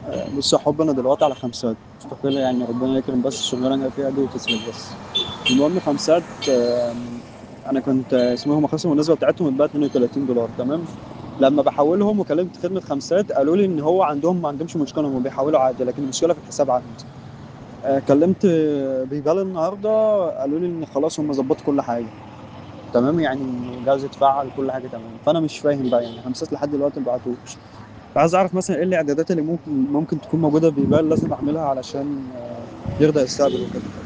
بص يا حب انا دلوقتي على خمسات فكده يعني ربنا يكرم بس الشغلانه اللي فيها دي وتسلك بس المهم خمسات آم، انا كنت اسمهم خصم النسبه بتاعتهم اتبقى 32 دولار تمام لما بحولهم وكلمت خدمه خمسات قالوا لي ان هو عندهم ما عندهمش مشكله هم بيحولوا عادي لكن المشكله في الحساب عندي آه، كلمت بيبال النهارده قالوا لي ان خلاص هم ظبطوا كل حاجه تمام يعني الجهاز اتفعل كل حاجه تمام فانا مش فاهم بقى يعني خمسات لحد دلوقتي ما بعتوش عايز اعرف مثلا ايه الاعدادات اللي ممكن ممكن تكون موجوده في بيبال لازم اعملها علشان آه، يرضى يستقبل وكده